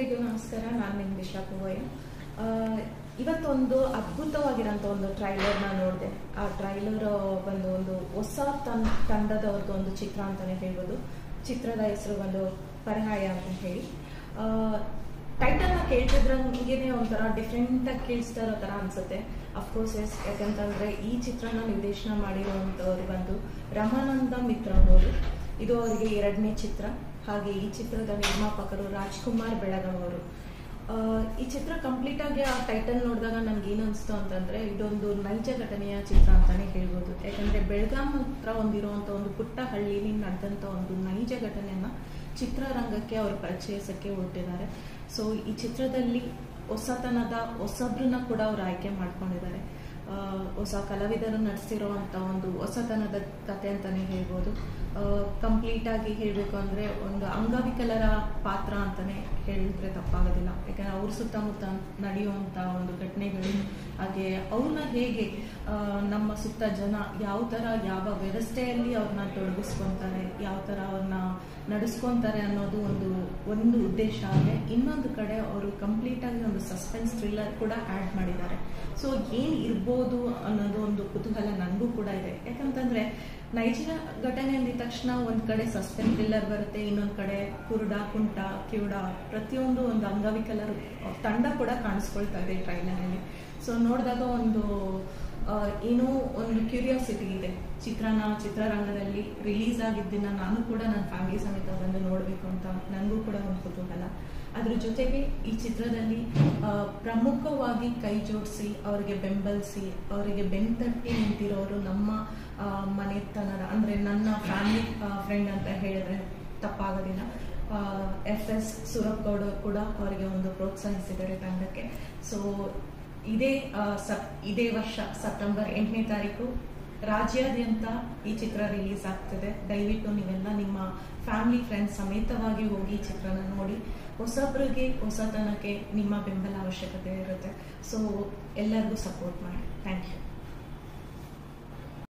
ಎಲ್ಲರಿಗೂ ನಮಸ್ಕಾರ ನಾನು ನಿಮ್ಮ ದಿಶಾ ಪೂವಯ್ಯ ಆ, ಇವತ್ತೊಂದು ಅದ್ಭುತವಾಗಿರೋಂಥ ಒಂದು ಟ್ರೈಲರ್ನ ನೋಡಿದೆ ಆ ಟ್ರೈಲರ್ ಬಂದು ಒಂದು ಹೊಸ ತನ್ ತಂಡದವ್ರದ್ದು ಒಂದು ಚಿತ್ರ ಅಂತಲೇ ಹೇಳ್ಬೋದು ಚಿತ್ರದ ಹೆಸರು ಒಂದು ಪರ್ಯಾಯ ಅಂತ ಹೇಳಿ ಟೈಟಲ್ನ ಕೇಳ್ತಿದ್ರಂಗೆನೆ ಒಂಥರ ಡಿಫ್ರೆಂಟಾಗಿ ಕೇಳಿಸ್ತಾ ಇರೋ ಥರ ಅನ್ಸುತ್ತೆ ಅಫ್ಕೋರ್ಸ್ ಎಸ್ ಯಾಕಂತಂದ್ರೆ ಈ ಚಿತ್ರನ ನಿರ್ದೇಶನ ಮಾಡಿರುವಂಥವ್ರು ಬಂದು ರಮಾನಂದ ಮಿತ್ರ ಅವರು ಇದು ಅವರಿಗೆ ಎರಡನೇ ಚಿತ್ರ ಹಾಗೆ ಈ ಚಿತ್ರದ ನಿರ್ಮಾಪಕರು ರಾಜ್ಕುಮಾರ್ ಬೆಳಗಾವ್ ಅವರು ಆ, ಈ ಚಿತ್ರ ಕಂಪ್ಲೀಟ್ ಆಗಿ ಆ ಟೈಟಲ್ ನೋಡಿದಾಗ ನನ್ಗೆ ಏನು ಅನಿಸ್ತು ಅಂತಂದ್ರೆ ಇದೊಂದು ನೈಜ ಘಟನೆಯ ಚಿತ್ರ ಅಂತಾನೆ ಹೇಳ್ಬೋದು ಯಾಕಂದ್ರೆ ಬೆಳಗಾಂ ಹತ್ರ ಒಂದಿರುವಂತ ಒಂದು ಪುಟ್ಟ ಹಳ್ಳಿಲಿ ನಡೆದಂತ ಒಂದು ನೈಜ ಘಟನೆಯನ್ನ ಚಿತ್ರರಂಗಕ್ಕೆ ಅವರು ಪರಿಚಯಿಸಕ್ಕೆ ಹೊರಟಿದ್ದಾರೆ ಸೊ ಈ ಚಿತ್ರದಲ್ಲಿ ಹೊಸತನದ ಹೊಸಬ್ರನ್ನ ಕೂಡ ಅವರು ಆಯ್ಕೆ ಮಾಡ್ಕೊಂಡಿದ್ದಾರೆ ಆ, ಹೊಸ ಕಲಾವಿದರು ನಡೆಸಿರುವಂತ ಒಂದು ಹೊಸತನದ ಕತೆ ಅಂತಾನೆ ಹೇಳ್ಬೋದು ಕಂಪ್ಲೀಟ್ ಆಗಿ ಹೇಳಬೇಕು ಅಂದ್ರೆ ಒಂದು ಅಂಗವಿಕಲರ ಪಾತ್ರ ಅಂತಾನೆ ಹೇಳಿದ್ರೆ ತಪ್ಪಾಗೋದಿಲ್ಲ ಯಾಕಂದ್ರೆ ಅವ್ರ ಸುತ್ತಮುತ್ತ ನಡೆಯುವಂತ ಒಂದು ಘಟನೆಗಳು ಹಾಗೆ ಅವ್ರನ್ನ ಹೇಗೆ ಆ, ನಮ್ಮ ಸುತ್ತ ಜನ ಯಾವ ತರ ಯಾವ ವ್ಯವಸ್ಥೆಯಲ್ಲಿ ಅವ್ರನ್ನ ತೊಡಗಿಸ್ಕೊಂತಾರೆ ಯಾವ ತರ ಅವ್ರನ್ನ ನಡೆಸ್ಕೊಂತಾರೆ ಅನ್ನೋದು ಒಂದು ಒಂದು ಉದ್ದೇಶ ಆದರೆ ಇನ್ನೊಂದು ಕಡೆ ಅವರು ಕಂಪ್ಲೀಟ್ ಆಗಿ ಒಂದು ಸಸ್ಪೆನ್ಸ್ ಥ್ರಿಲ್ಲರ್ ಕೂಡ ಆ್ಯಡ್ ಮಾಡಿದ್ದಾರೆ ಸೊ ಏನ್ ಇರ್ಬೋದು ಅನ್ನೋದು ಒಂದು ಕುತೂಹಲ ನನಗೂ ಕೂಡ ಇದೆ ಯಾಕಂತಂದ್ರೆ ನೈಜ ಘಟನೆ ಅಂದಿದ ತಕ್ಷಣ ಒಂದ್ ಕಡೆ ಸಸ್ಪೆನ್ಸ್ ಥ್ರಿಲ್ಲರ್ ಬರುತ್ತೆ ಇನ್ನೊಂದ್ ಕಡೆ ಕುರುಡ ಕುಂಟ ಕಿವುಡ ಪ್ರತಿಯೊಂದು ಒಂದು ಅಂಗವಿಕಲರು ತಂಡ ಕೂಡ ಕಾಣಿಸ್ಕೊಳ್ತಾ ಇದೆ ಟ್ರೈಲರ್ ಅಲ್ಲಿ ಸೊ ನೋಡಿದಾಗ ಒಂದು ಆ, ಏನೋ ಒಂದು ಕ್ಯೂರಿಯಾಸಿಟಿ ಇದೆ ಚಿತ್ರನ ಚಿತ್ರರಂಗದಲ್ಲಿ ರಿಲೀಸ್ ಆಗಿದ್ದನ್ನ ನಾನು ಕೂಡ ನನ್ನ ಫ್ಯಾಮಿಲಿ ಸಮೇತ ಬಂದು ನೋಡಬೇಕು ಅಂತ ನನಗೂ ಕೂಡ ಒಂದು ಕುತೂಹಲ ಅದ್ರ ಜೊತೆಗೆ ಈ ಚಿತ್ರದಲ್ಲಿ ಆ, ಪ್ರಮುಖವಾಗಿ ಕೈ ಜೋಡಿಸಿ ಅವರಿಗೆ ಬೆಂಬಲಿಸಿ ಅವರಿಗೆ ಬೆನ್ತಟ್ಟಿ ನಿಂತಿರೋರು ನಮ್ಮ ಆ, ಮನೆತನದ ಅಂದ್ರೆ ನನ್ನ ಫ್ಯಾಮಿಲಿ ಫ್ರೆಂಡ್ ಅಂತ ಹೇಳಿದ್ರೆ ತಪ್ಪಾಗೋದಿಲ್ಲ ಎಫ್ ಎಸ್ ಸುರಪ್ಗೌಡ ಕೂಡ ಅವರಿಗೆ ಒಂದು ಪ್ರೋತ್ಸಾಹಿಸಿದ್ದಾರೆ ತಂಡಕ್ಕೆ ಸೊ ಇದೇ ಆ, ಸಪ್ ಇದೇ ವರ್ಷ ಸೆಪ್ಟೆಂಬರ್ ಎಂಟನೇ ತಾರೀಕು ರಾಜ್ಯಾದ್ಯಂತ ಈ ಚಿತ್ರ ರಿಲೀಸ್ ಆಗ್ತಿದೆ ದಯವಿಟ್ಟು ನೀವೆಲ್ಲ ನಿಮ್ಮ ಫ್ಯಾಮಿಲಿ ಫ್ರೆಂಡ್ಸ್ ಸಮೇತವಾಗಿ ಹೋಗಿ ಈ ಚಿತ್ರನ ನೋಡಿ ಹೊಸಬ್ರಿಗೆ ಹೊಸತನಕ್ಕೆ ನಿಮ್ಮ ಬೆಂಬಲ ಅವಶ್ಯಕತೆ ಇರುತ್ತೆ ಸೊ ಎಲ್ಲರಿಗೂ ಸಪೋರ್ಟ್ ಮಾಡಿ ಥ್ಯಾಂಕ್ ಯು